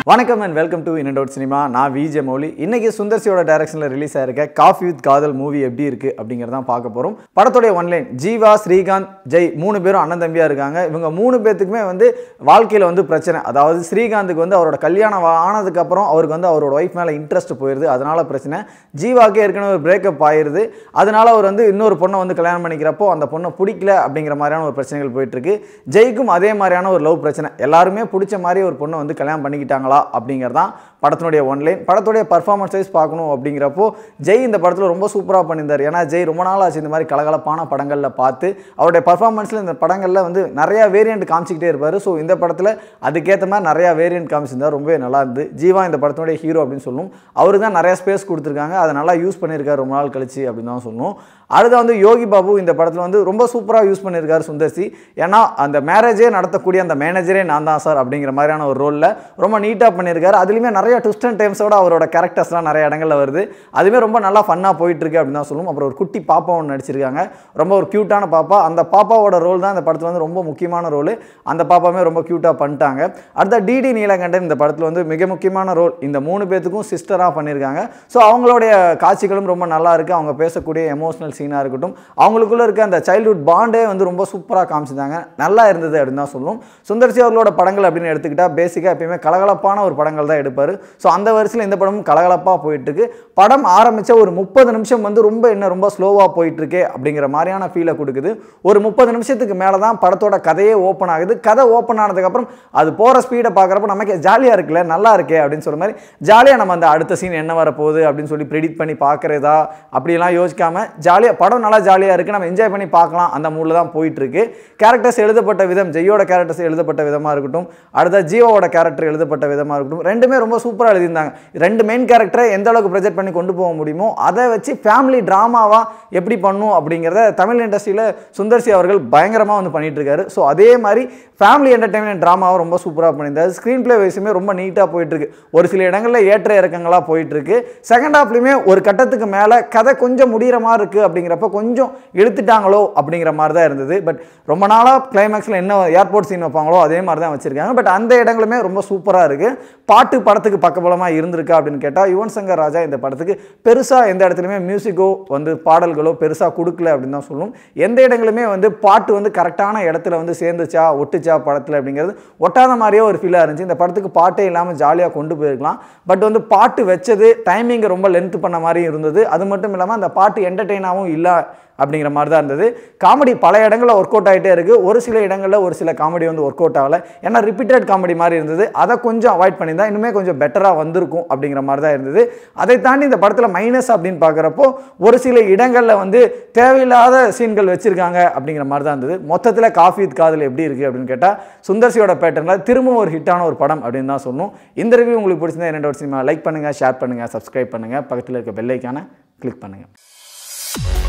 வணக்கம் and welcome to in out cinema நான் VJ Mouli இன்னைக்கு சுந்தர்சியோட டைரக்ஷனில் ரிலீஸ் ஆயிருக்க காஃபி வித் காதல் மூவி எப்படி இருக்கு அப்படிங்கிறதான் பார்க்க போகிறோம் படத்துடைய ஒன்லைன் ஜீவா ஸ்ரீகாந்த் ஜெய் மூணு பேரும் அண்ணன் தம்பியா இருக்காங்க இவங்க மூணு பேத்துக்குமே வந்து வாழ்க்கையில் வந்து பிரச்சனை அதாவது ஸ்ரீகாந்துக்கு வந்து அவரோட கல்யாணம் வா- ஆனதுக்கப்புறம் அவருக்கு வந்து அவரோட ஒய்ஃப் மேலே இன்ட்ரெஸ்ட் போயிருது அதனால பிரச்சனை ஜீவாக்கே ஏற்கனவே ஒரு பிரேக்கப் ஆயிருது அதனால அவர் வந்து இன்னொரு பொண்ணை வந்து கல்யாணம் பண்ணிக்கிறப்போ அந்த பொண்ணை பிடிக்கல அப்படிங்கிற மாதிரியான ஒரு பிரச்சனைகள் போயிட்டு இருக்கு ஜெய்க்கும் அதே மாதிரியான ஒரு லவ் பிரச்சனை எல்லாருமே பிடிச்ச மாதிரி ஒரு பொண்ணை வந்து கல்யாணம் பண்ணிக்கிட்டாங்களா அப்படிங்கிறதான் படத்தினுடைய ஒன்லைன் படத்துடைய பர்ஃபார்மன்ஸ் வைஸ் பார்க்கணும் அப்படிங்கிறப்போ ஜெய் இந்த படத்தில் ரொம்ப சூப்பராக பண்ணியிருந்தார் ஏன்னா ஜெய் ரொம்ப நாள் ஆச்சு இந்த மாதிரி கலகலப்பான படங்களில் பார்த்து அவருடைய பர்ஃபார்மன்ஸில் இந்த படங்களில் வந்து நிறையா வேரியண்ட் காமிச்சிக்கிட்டே இருப்பார் ஸோ இந்த படத்தில் அதுக்கேற்ற மாதிரி நிறையா வேரியண்ட் காமிச்சிருந்தார் ரொம்பவே நல்லா இருந்து ஜீவா இந்த படத்தினுடைய ஹீரோ அப்படின்னு சொல்லணும் அவருக்கு தான் நிறையா ஸ்பேஸ் கொடுத்துருக்காங்க அதை நல்லா யூஸ் பண்ணியிருக்காரு ரொம்ப நாள் கழிச்சு அப்படின்னு தான் சொல்லணும் அடுத்து வந்து யோகி பாபு இந்த படத்தில் வந்து ரொம்ப சூப்பராக யூஸ் பண்ணியிருக்காரு சுந்தர்சி ஏன்னா அந்த மேரேஜே நடத்தக்கூடிய அந்த மேனேஜரே நான் தான் சார் அப்படிங்கிற மாதிரியான ஒரு ரோலில் ரொம்ப நீட்டாக பண்ணியிருக்காரு அதுலேயுமே நிறைய ட்விஸ்ட் அண்ட் டைம்ஸோட அவரோட கேரக்டர்ஸ்லாம் நிறைய இடங்கள்ல வருது அதுவே ரொம்ப நல்லா ஃபன்னாக போயிட்டு இருக்கு அப்படின்னு தான் சொல்லுவோம் அப்புறம் ஒரு குட்டி பாப்பா ஒன்று நடிச்சிருக்காங்க ரொம்ப ஒரு க்யூட்டான பாப்பா அந்த பாப்பாவோட ரோல் தான் இந்த படத்தில் வந்து ரொம்ப முக்கியமான ரோல் அந்த பாப்பாவுமே ரொம்ப க்யூட்டாக பண்ணிட்டாங்க அடுத்த டிடி நீலகண்டன் இந்த படத்தில் வந்து மிக முக்கியமான ரோல் இந்த மூணு பேத்துக்கும் சிஸ்டராக பண்ணியிருக்காங்க ஸோ அவங்களுடைய காட்சிகளும் ரொம்ப நல்லா இருக்கு அவங்க பேசக்கூடிய எமோஷனல் சீனாக இருக்கட்டும் அவங்களுக்குள்ள இருக்க அந்த சைல்ட்ஹுட் பாண்டே வந்து ரொம்ப சூப்பராக காமிச்சிருந்தாங்க நல்லா இருந்தது அப்படின்னு தான் சொல்லுவோம் சுந்தர்சி அவர்களோட படங்கள் அப்படின்னு எடுத்துக்கிட்டால் பேசிக்காக எப்பயுமே கலகலப்பான ஒரு படங்கள் தான் எடுப்பார் ஸோ அந்த வரிசையில் இந்த படமும் கலகலப்பாக போயிட்டு இருக்கு படம் ஆரம்பித்த ஒரு முப்பது நிமிஷம் வந்து ரொம்ப என்ன ரொம்ப ஸ்லோவாக போயிட்டு இருக்கே அப்படிங்கிற மாதிரியான ஃபீலை கொடுக்குது ஒரு முப்பது நிமிஷத்துக்கு மேலே தான் படத்தோட கதையே ஓப்பன் ஆகுது கதை ஓப்பன் ஆனதுக்கப்புறம் அது போகிற ஸ்பீடை பார்க்குறப்ப நமக்கு ஜாலியாக இருக்குல்ல நல்லா இருக்கே அப்படின்னு சொல்ற மாதிரி ஜாலியாக நம்ம அந்த அடுத்த சீன் என்ன வரப்போகுது அப்படின்னு சொல்லி ப்ரெடிக்ட் பண்ணி பார்க்குறதா அப்படிலாம் யோசிக்காம ஜாலியாக படம் நல்லா ஜாலியாக இருக்குது நம்ம என்ஜாய் பண்ணி பார்க்கலாம் அந்த மூடில் தான் போயிட்டு இருக்கு கேரக்டர்ஸ் எழுதப்பட்ட விதம் ஜெய்யோட கேரக்டர்ஸ் எழுதப்பட்ட விதமாக இருக்கட்டும் அடுத்த ஜீவோட கேரக்டர் எழுதப்பட்ட விதமாக இருக்கட்டும் ரெண்டுமே ரொம்ப சூப்பராக எழுதியிருந்தாங்க ரெண்டு மெயின் கேரக்டரை எந்த அளவுக்கு ப்ரொஜெக்ட் பண்ணி கொண்டு போக முடியுமோ அதை வச்சு ஃபேமிலி ட்ராமாவாக எப்படி பண்ணும் அப்படிங்கிறத தமிழ் இண்டஸ்ட்ரியில் சுந்தர்சி அவர்கள் பயங்கரமாக வந்து பண்ணிட்டு இருக்காரு ஸோ அதே மாதிரி ஃபேமிலி என்டர்டைன்மெண்ட் ட்ராமாவை ரொம்ப சூப்பராக பண்ணியிருந்தாரு ஸ்க்ரீன் ப்ளே வைஸுமே ரொம்ப நீட்டாக போயிட்டு இருக்கு ஒரு சில இடங்களில் ஏற்ற இறக்கங்களாக போயிட்டு இருக்கு செகண்ட் ஹாஃப்லையுமே ஒரு கட்டத்துக்கு மேலே கதை கொஞ்சம் முடிகிற மாதிரி இருக்குது அப்படிங்கிறப்ப கொஞ்சம் இழுத்துட்டாங்களோ அப்படிங்கிற மாதிரி தான் இருந்தது பட் ரொம்ப நாளாக கிளைமேக்ஸில் என்ன ஏர்போர்ட் சீன் வைப்பாங்களோ அதே மாதிரி தான் வச்சுருக்காங்க பட் அந்த இடங்களுமே ரொம்ப சூப்பராக இருக்குது பாட்டு படத்துக்கு பக்கபலமாக இருந்திருக்கா அப்படின்னு கேட்டால் யுவன் சங்கர் ராஜா இந்த படத்துக்கு பெருசாக எந்த இடத்துலையுமே மியூசிக்கோ வந்து பாடல்களோ பெருசாக கொடுக்கல அப்படின்னு தான் சொல்லணும் எந்த இடங்களுமே வந்து பாட்டு வந்து கரெக்டான இடத்துல வந்து சேர்ந்துச்சா ஒட்டுச்சா படத்தில் அப்படிங்கிறது ஒட்டாத மாதிரியே ஒரு ஃபீலாக இருந்துச்சு இந்த படத்துக்கு பாட்டே இல்லாமல் ஜாலியாக கொண்டு போயிருக்கலாம் பட் வந்து பாட்டு வச்சது டைமிங்கை ரொம்ப லென்த் பண்ண மாதிரியும் இருந்தது அது மட்டும் இல்லாமல் அந்த பாட்டு என்டர்டெயினாகவும் இல்லை அப்படிங்கிற மாதிரி தான் இருந்தது காமெடி பல இடங்களில் ஒர்க் அவுட் ஆகிட்டே இருக்குது ஒரு சில இடங்களில் ஒரு சில காமெடி வந்து ஒர்க் அவுட் ஆகலை ஏன்னா ரிப்பீட்டட் காமெடி மாதிரி இருந்தது அதை கொஞ்சம் அவாய்ட் பண்ணியிருந்தா இன்னுமே கொஞ்சம் பெட்டராக வந்திருக்கும் அப்படிங்கிற மாதிரி தான் இருந்தது அதை தாண்டி இந்த படத்தில் மைனஸ் அப்படின்னு பார்க்குறப்போ ஒரு சில இடங்களில் வந்து தேவையில்லாத சீன்கள் வச்சுருக்காங்க அப்படிங்கிற மாதிரி தான் இருந்தது மொத்தத்தில் காஃபி வித் காதல் எப்படி இருக்குது அப்படின்னு கேட்டால் சுந்தர்சியோட பேட்டர்னில் திரும்பவும் ஒரு ஹிட்டான ஒரு படம் அப்படின்னு தான் சொல்லணும் இந்த ரிவ்யூ உங்களுக்கு பிடிச்சிருந்தா என்னோட சினிமா லைக் பண்ணுங்கள் ஷேர் பண்ணுங்கள் சப்ஸ்கிரைப் பண்ணுங்கள் பக்கத்தில் இருக்க பெல்லைக்கான கிளிக் பண்ணுங்கள்